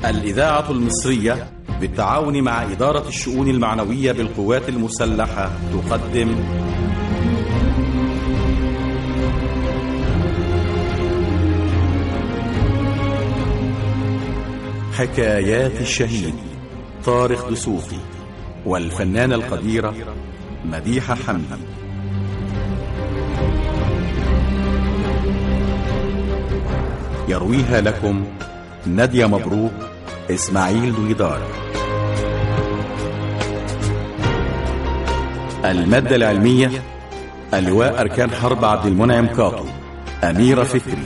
الإذاعة المصرية بالتعاون مع إدارة الشؤون المعنوية بالقوات المسلحة تقدم حكايات الشهيد طارق دسوقي والفنانة القديرة مديحة حمدي يرويها لكم نادية مبروك إسماعيل دويدار المادة العلمية اللواء أركان حرب عبد المنعم كاطو أميرة فكري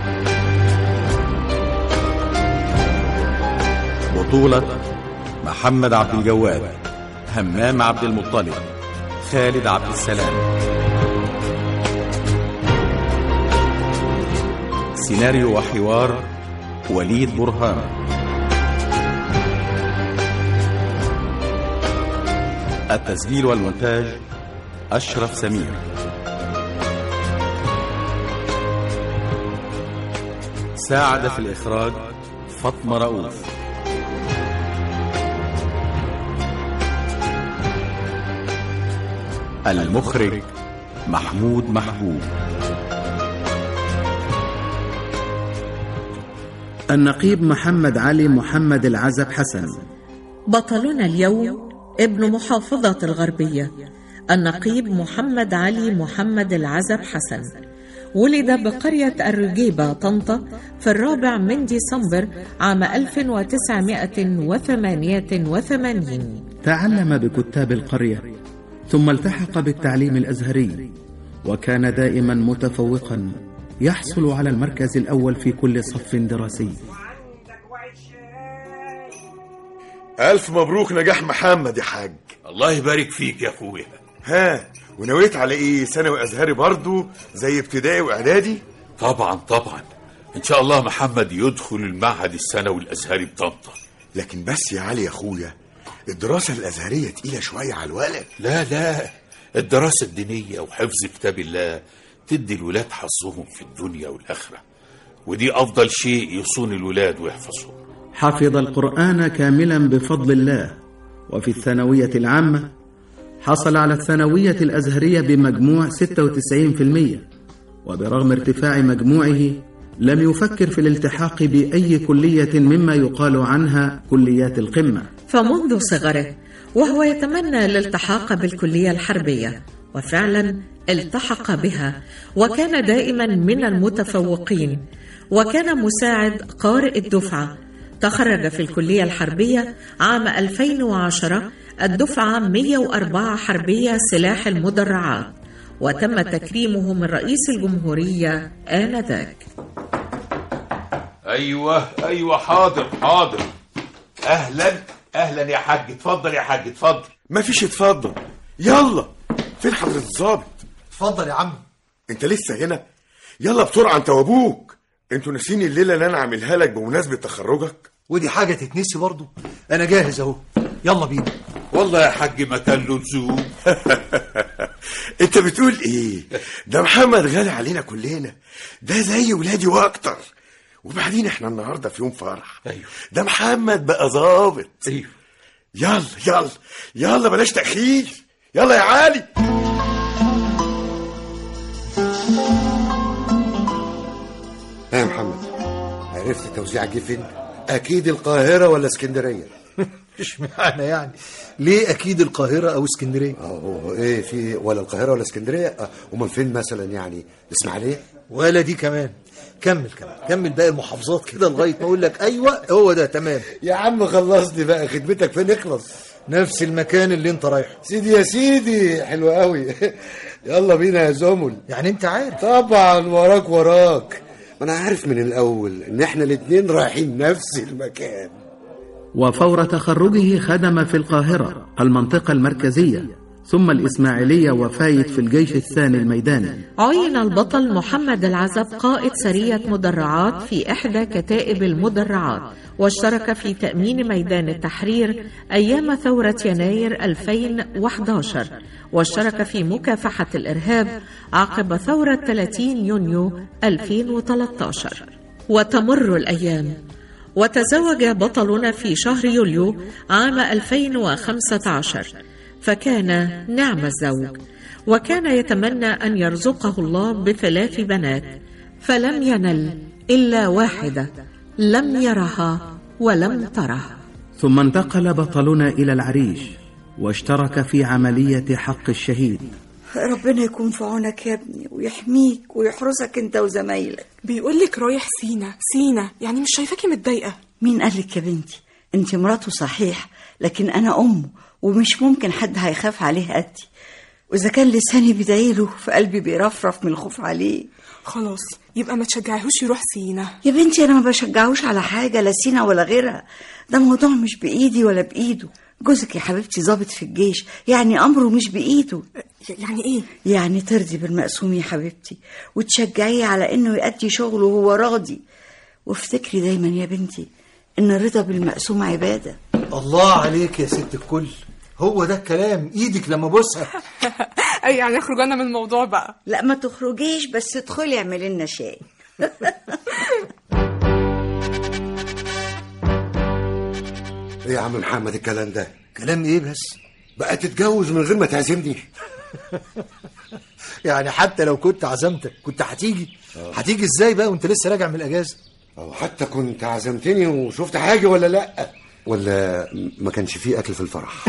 بطولة محمد عبد الجواد همام عبد المطلب خالد عبد السلام سيناريو وحوار وليد برهان التسجيل والمونتاج أشرف سمير ساعد في الإخراج فاطمة رؤوف المخرج محمود محبوب النقيب محمد علي محمد العزب حسن بطلنا اليوم ابن محافظة الغربية النقيب محمد علي محمد العزب حسن ولد بقرية الرجيبة طنطا في الرابع من ديسمبر عام 1988 تعلم بكتاب القرية ثم التحق بالتعليم الأزهري وكان دائما متفوقا يحصل على المركز الأول في كل صف دراسي ألف مبروك نجاح محمد يا حاج الله يبارك فيك يا اخويا ها ونويت على ايه ثانوي ازهري برضو زي ابتدائي واعدادي طبعا طبعا ان شاء الله محمد يدخل المعهد الثانوي الازهري بطنطا لكن بس يا علي يا اخويا الدراسة الازهرية تقيلة شوية على الولد لا لا الدراسة الدينية وحفظ كتاب الله تدي الولاد حظهم في الدنيا والآخرة ودي أفضل شيء يصون الولاد ويحفظهم حفظ القرآن كاملا بفضل الله وفي الثانوية العامة حصل على الثانوية الأزهرية بمجموع 96% وبرغم ارتفاع مجموعه لم يفكر في الالتحاق بأي كلية مما يقال عنها كليات القمة فمنذ صغره وهو يتمنى الالتحاق بالكلية الحربية وفعلا التحق بها وكان دائما من المتفوقين وكان مساعد قارئ الدفعة تخرج في الكلية الحربية عام 2010 الدفعة 104 حربية سلاح المدرعات وتم تكريمه من رئيس الجمهورية آنذاك أيوة أيوة حاضر حاضر أهلا أهلا يا حاج اتفضل يا حاج اتفضل مفيش اتفضل يلا فين حضرة الظابط اتفضل يا عم انت لسه هنا يلا بسرعة انت وابوك انتوا ناسين الليلة اللي انا عاملها لك بمناسبة تخرجك ودي حاجة تتنسي برضو أنا جاهز أهو يلا بينا والله يا حاج ما كان له لزوم انت بتقول ايه ده محمد غالي علينا كلنا ده زي ولادي واكتر وبعدين احنا النهارده في يوم فرح أيوه. ده محمد بقى ظابط أيوه يلا يلا يلا بلاش تأخير يلا يا علي ها يا محمد عرفت التوزيع جه فين؟ اكيد القاهره ولا اسكندريه مش معنى يعني ليه أكيد القاهرة أو اسكندرية اه ايه في ولا القاهره ولا اسكندريه آه، امال فين مثلا يعني الاسماعيليه ولا دي كمان كمل كمل كمل باقي المحافظات كده لغاية ما أقول لك أيوة هو ده تمام يا عم خلصني بقى خدمتك فين اخلص نفس المكان اللي أنت رايحه سيدي يا سيدي حلو قوي يلا بينا يا زمل يعني أنت عارف طبعا وراك وراك ما انا عارف من الاول ان احنا الاتنين رايحين نفس المكان وفور تخرجه خدم في القاهرة المنطقة المركزية ثم الإسماعيلية وفايت في الجيش الثاني الميداني عين البطل محمد العزب قائد سرية مدرعات في إحدى كتائب المدرعات واشترك في تأمين ميدان التحرير أيام ثورة يناير 2011 واشترك في مكافحة الإرهاب عقب ثورة 30 يونيو 2013 وتمر الأيام وتزوج بطلنا في شهر يوليو عام 2015 فكان نعم الزوج وكان يتمنى أن يرزقه الله بثلاث بنات فلم ينل إلا واحدة لم يرها ولم تره ثم انتقل بطلنا إلى العريش واشترك في عملية حق الشهيد ربنا يكون في عونك يا ابني ويحميك ويحرسك انت وزمايلك بيقولك رايح سينا سينا يعني مش شايفاكي متضايقة مين قالك يا بنتي انت مراته صحيح لكن انا امه ومش ممكن حد هيخاف عليه قدي واذا كان لساني بيدعيله فقلبي بيرفرف من الخوف عليه خلاص يبقى ما تشجعيهوش يروح سينا يا بنتي انا ما بشجعوش على حاجه لا سينا ولا غيرها ده موضوع مش بايدي ولا بايده جوزك يا حبيبتي ضابط في الجيش يعني امره مش بايده يعني ايه يعني ترضي بالمقسوم يا حبيبتي وتشجعيه على انه يأدي شغله وهو راضي وافتكري دايما يا بنتي ان الرضا بالمقسوم عباده الله عليك يا ست الكل هو ده الكلام ايدك لما بوسها اي يعني اخرج انا من الموضوع بقى لا ما تخرجيش بس ادخلي اعملي لنا شاي ايه يا عم محمد الكلام ده كلام ايه بس بقى تتجوز من غير ما تعزمني يعني حتى لو كنت عزمتك كنت هتيجي هتيجي ازاي بقى وانت لسه راجع من الاجازه او حتى كنت عزمتني وشفت حاجه ولا لا ولا ما كانش فيه اكل في الفرح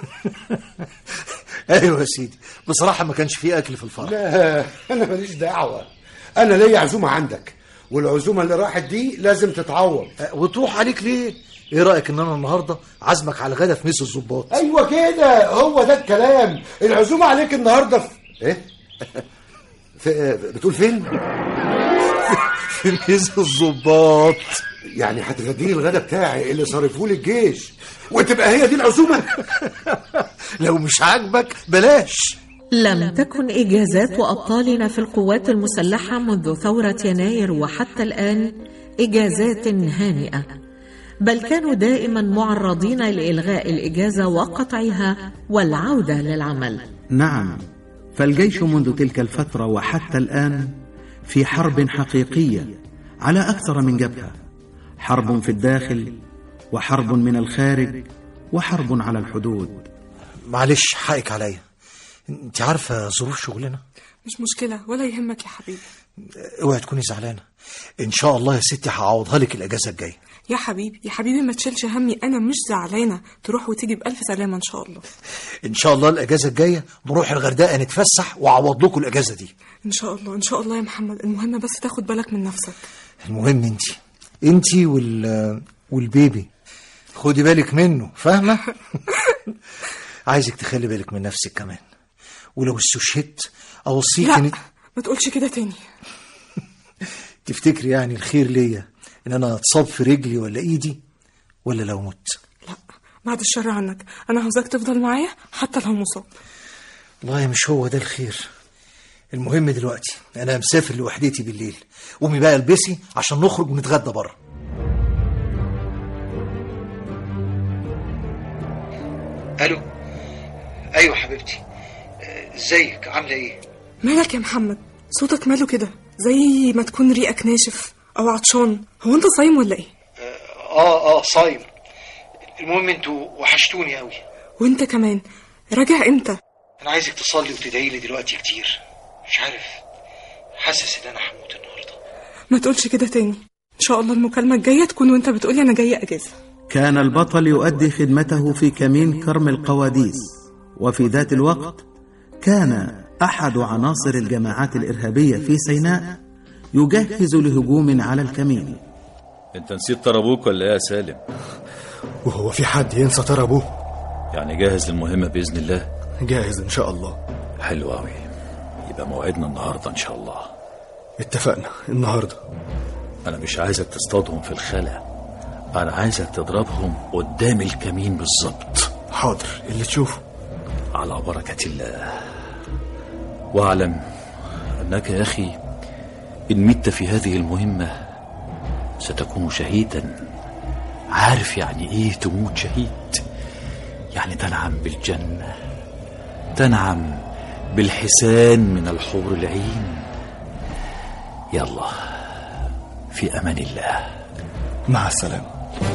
ايوه يا سيدي بصراحه ما كانش فيه اكل في الفرح لا انا ماليش دعوه انا ليا عزومه عندك والعزومه اللي راحت دي لازم تتعوض أه، وتروح عليك ليه ايه رايك ان انا النهارده عازمك على الغدا في ميس الظباط ايوه كده هو ده الكلام العزومه عليك النهارده في ايه في بتقول فين في ميس الظباط يعني هتغديني الغدا بتاعي اللي صارفهولي الجيش وتبقى هي دي العزومه لو مش عاجبك بلاش لم تكن إجازات وأبطالنا في القوات المسلحة منذ ثورة يناير وحتى الآن إجازات هانئة بل كانوا دائما معرضين لإلغاء الإجازة وقطعها والعودة للعمل نعم فالجيش منذ تلك الفترة وحتى الآن في حرب حقيقية على أكثر من جبهة حرب في الداخل وحرب من الخارج وحرب على الحدود معلش حقك عليا انت عارفه ظروف شغلنا مش مشكلة ولا يهمك يا حبيبي اوعي تكوني زعلانه ان شاء الله يا ستي هعوضها لك الاجازه الجايه يا حبيبي يا حبيبي ما تشيلش همي انا مش زعلانة تروح وتيجي بألف سلامة ان شاء الله ان شاء الله الاجازه الجايه نروح الغردقه نتفسح واعوض لكم الاجازه دي ان شاء الله ان شاء الله يا محمد المهم بس تاخد بالك من نفسك المهم انت انت وال والبيبي خدي بالك منه فاهمه عايزك تخلي بالك من نفسك كمان ولو استشهدت اوصيك لا ان ما تقولش كده تاني تفتكري يعني الخير ليا ان انا اتصاب في رجلي ولا ايدي ولا لو مت لا بعد الشر عنك انا عاوزاك تفضل معايا حتى لو مصاب والله مش هو ده الخير المهم دلوقتي انا مسافر لوحدتي بالليل قومي بقى البسي عشان نخرج ونتغدى بره الو ايوه حبيبتي ازيك عامله ايه مالك يا محمد صوتك ماله كده زي ما تكون ريقك ناشف او عطشان هو انت صايم ولا ايه اه اه صايم المهم انتوا وحشتوني قوي وانت كمان راجع امتى انا عايزك تصلي وتدعي لي دلوقتي كتير مش عارف حاسس ان انا هموت النهارده ما تقولش كده تاني ان شاء الله المكالمه الجايه تكون وانت بتقولي انا جايه اجازه كان البطل يؤدي خدمته في كمين كرم القواديس وفي ذات الوقت كان أحد عناصر الجماعات الإرهابية في سيناء يجهز لهجوم على الكمين انت نسيت ترى ابوك ولا ايه يا سالم وهو في حد ينسى ترى ابوه يعني جاهز للمهمه باذن الله جاهز ان شاء الله حلو قوي يبقى موعدنا النهارده ان شاء الله اتفقنا النهارده انا مش عايزك تصطادهم في الخلا انا عايزك تضربهم قدام الكمين بالظبط حاضر اللي تشوفه على بركه الله واعلم انك يا اخي ان مت في هذه المهمه ستكون شهيدا عارف يعني ايه تموت شهيد يعني تنعم بالجنه تنعم بالحسان من الحور العين يلا في امان الله مع السلامة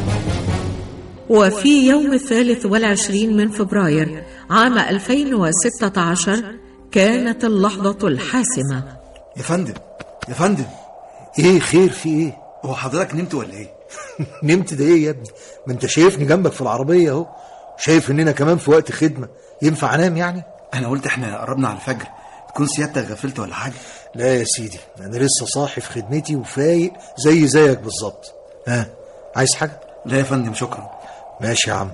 وفي يوم الثالث والعشرين من فبراير عام 2016 كانت اللحظة الحاسمة يا فندم يا فندم ايه خير في ايه هو حضرتك نمت ولا ايه نمت ده ايه يا ابني ما انت شايفني جنبك في العربيه اهو شايف اننا كمان في وقت خدمه ينفع انام يعني انا قلت احنا قربنا على الفجر تكون سيادتك غفلت ولا حاجه لا يا سيدي انا لسه صاحي في خدمتي وفايق زي زيك بالظبط ها عايز حاجه لا يا فندم شكرا ماشي يا عم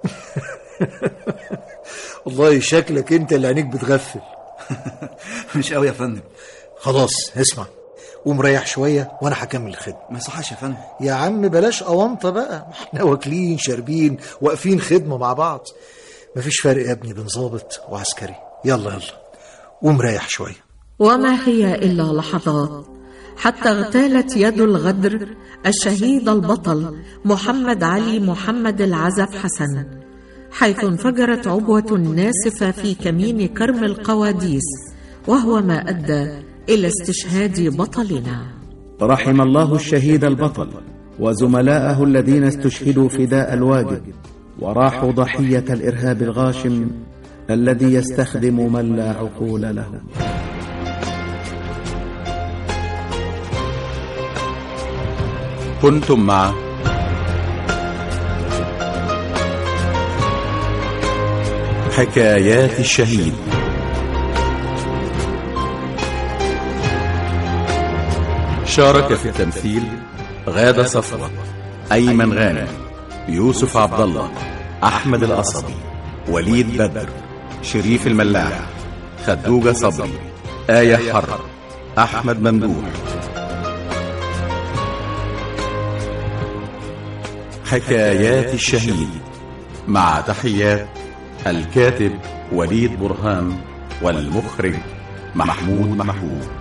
والله شكلك انت اللي عينيك بتغفل مش قوي يا فندم خلاص اسمع قوم ريح شويه وانا هكمل الخدمه ما يصحش يا فندم يا عم بلاش اونطه بقى ما احنا واكلين شاربين واقفين خدمه مع بعض مفيش فرق يا ابني بين ظابط وعسكري يلا يلا قوم ريح شويه وما هي إلا لحظات حتى اغتالت يد الغدر الشهيد البطل محمد علي محمد العزب حسن حيث انفجرت عبوة ناسفة في كمين كرم القواديس وهو ما أدى إلى استشهاد بطلنا رحم الله الشهيد البطل وزملاءه الذين استشهدوا فداء الواجب وراحوا ضحية الإرهاب الغاشم الذي يستخدم من لا عقول له كنتم مع حكايات الشهيد شارك في التمثيل غادة صفوة أيمن غانم يوسف عبد الله أحمد القصبي وليد بدر شريف الملاح خدوجة صبري آية حر أحمد ممدوح حكايات الشهيد مع تحيات الكاتب وليد برهان والمخرج محمود محمود